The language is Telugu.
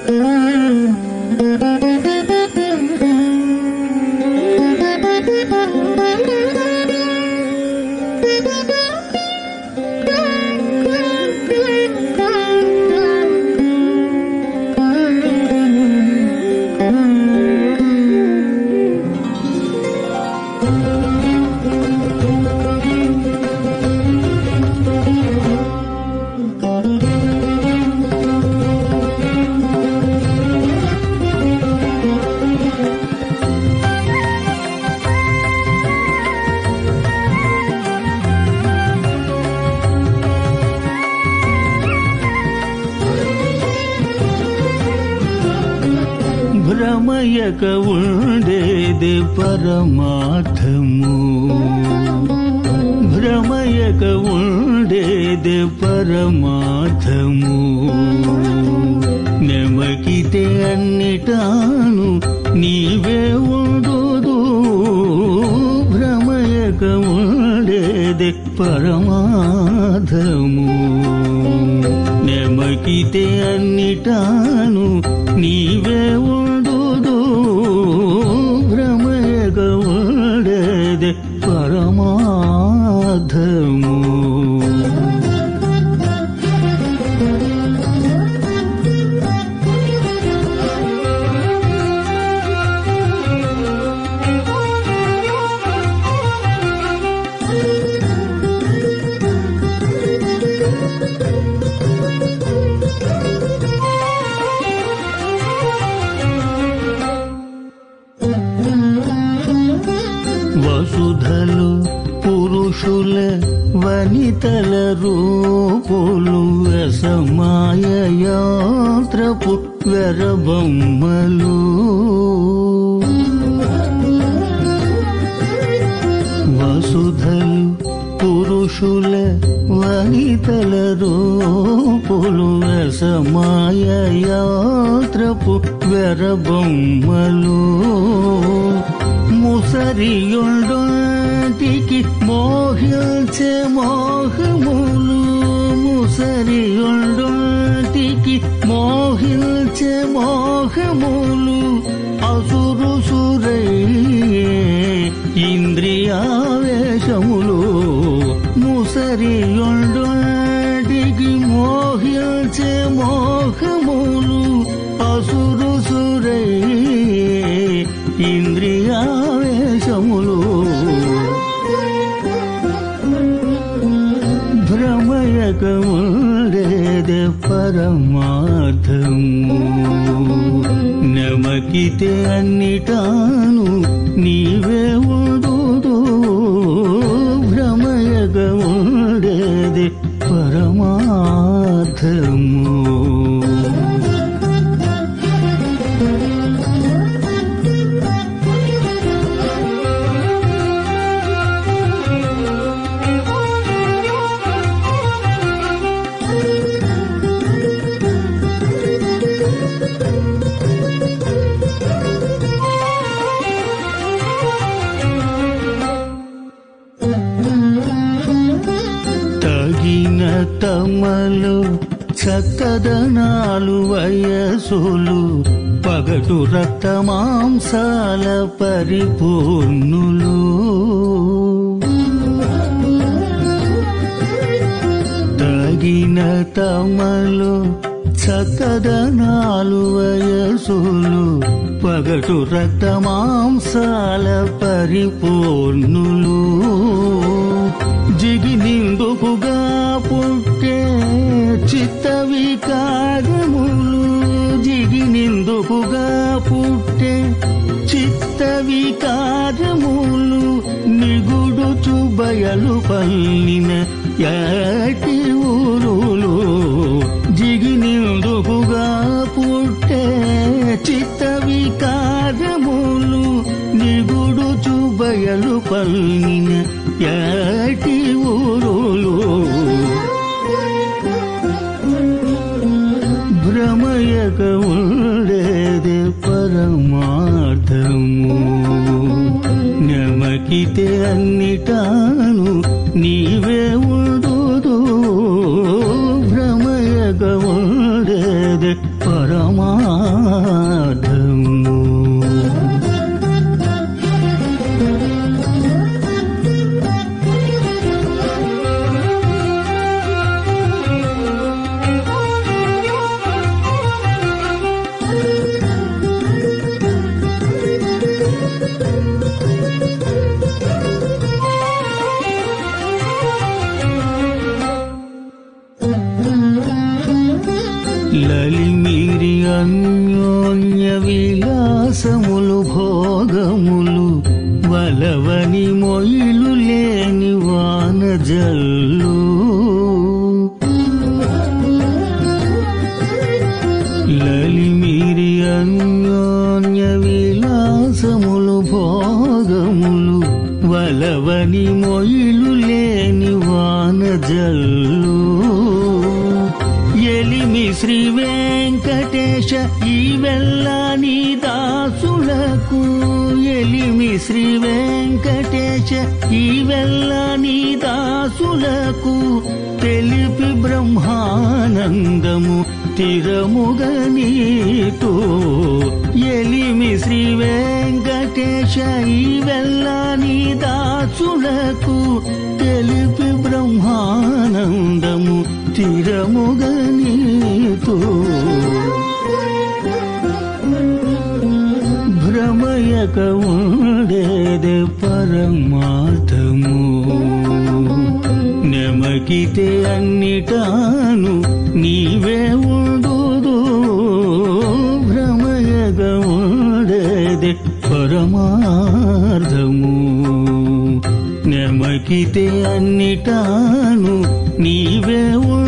భ్రమయక ఉండేది పరమార్థము భ్రమయక ఉండేది పరమార్థము నెమకితే అన్నిటాను నీవే ఉండుదు భ్రమయక ఉండేది పరమార్థము నెమకితే అన్నిటాను నీవే ఉండుదు భ్రమయక ఉండేది పరమార్థము వసుధలు పురుషుల వనితల రూపులు వ్యసమాయ యాత్రపు వెరబొమ్మలు వసుధలు పురుషుల వనితల రూపులు వ్యసమాయ యాత్రపు వెరబొమ్మలు ముసరియుండోటికి మోహించే మోహములు ముసరియుండోటికి మోహించే మోహములు అసురు సురయ్యే ఇంద్రియావేశములు ముసరియుండోటికి మోహించే మోహములు అసురు సురయ్యే ఇంద్రియావేశములు భ్రమయకముండేది పరమార్థము నమకితే అన్నిటాను నీవే ఉండుదు భ్రమయకముండేది పరమార్థము తగిన తమలు చక్కదనాలు వయసులు పగటు రక్త మాంసాల పరిపూర్ణులు తగిన తమలు చక్కదనాలు వయసులు పగటు రక్త మాంసాల పరిపూర్ణులు జిగినిందుకుగా పుట్టే చిత్త వికారములు జిగినిందుకుగా పుట్టే చిత్త వికారములు నిగుడుచు బయలు పల్లిన యాటి ఊరులు జిగినిందుకుగా పుట్టే చిత్త వికారములు నిగుడుచు బయలు పల్లిన యాటి ఊరులు భ్రమయక ఉండేది పరమార్థము నమకితే అన్నిటాను నీవే ఉండుదు భ్రమయక ఉండేది పరమార్థము లలిమిరి అన్యోన్య విలాసములు భోగములు వలవని మొయిలు లేని వాన జల్లు లలిమిరి అన్యోన్య విలాసములు భోగములు వలవని మొయిలు లేని వాన జల్లు ఎలిమి శ్రీ వెంకటేశ ఈ నీ దాసులకు ఎలిమి శ్రీ వెంకటేశ ఈ నీ దాసులకు తెలిపి బ్రహ్మానందము తిరముగనీతో ఎలిమి శ్రీ వెంకటేశ ఈ నీ దాసులకు తెలిపి బ్రహ్మానందము తిరముగనీతో భ్రమయక ఉండేది పరమార్థము నెమకితే అన్నిటాను నీవే ఉండు భ్రమయక ఉండేది పరమార్థము నెమకితే అన్నిటాను నీవే ఉండు